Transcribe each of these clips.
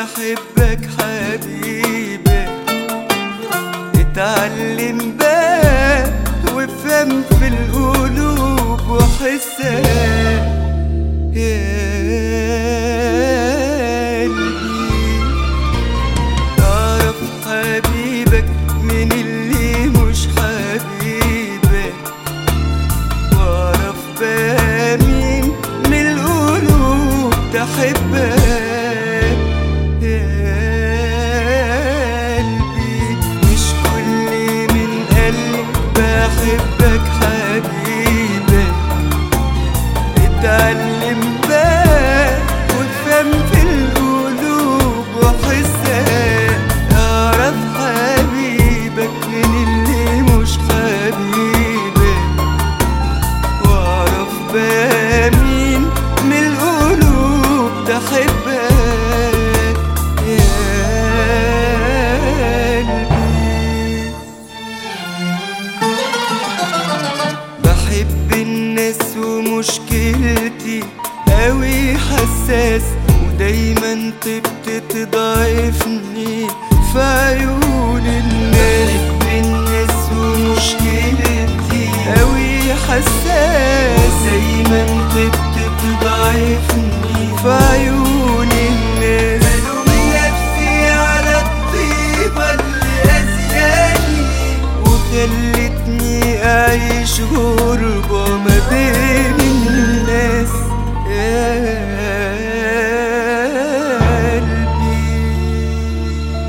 بحبك حبيبي اتعلم بقى وافهم في القلوب وحسها يا قلبي تعرف حبيبك من اللي مش حبيبك واعرف بقى مين من القلوب تحبك يا قلبي مش كل من قلبي بحبك حبيبي اتعلم بقى وافهم في القلوب وحسها اعرف حبيبك من اللي مش حبيبك واعرف بقى مين من القلوب تحبك يا قلبي بحب الناس ومشكلتي قوي حساس ودايما طبت تضعفني في عيون الناس بحب الناس ومشكلتي قوي حساس دايما طبت تضعفني في عيون الناس بلوم نفسي على الطيبة اللي أذياني وخلتني أعيش غربة ما بين الناس يا قلبي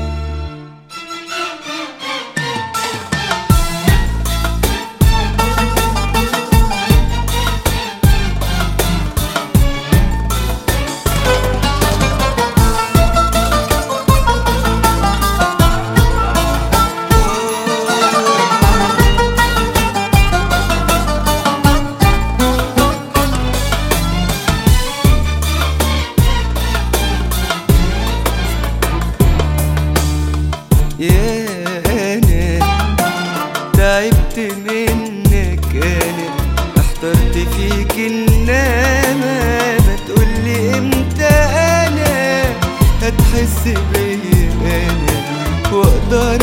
يا انا تعبت منك انا احترت فيك انما ما تقولي امتى انا هتحس بيا انا واقدر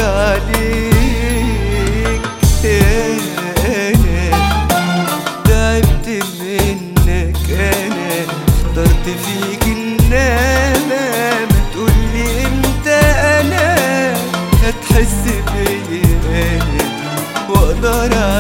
عليك يا انا تعبت منك انا اخترت فيك انما ما تقولي امتى انا هتحس بيا انا واقدر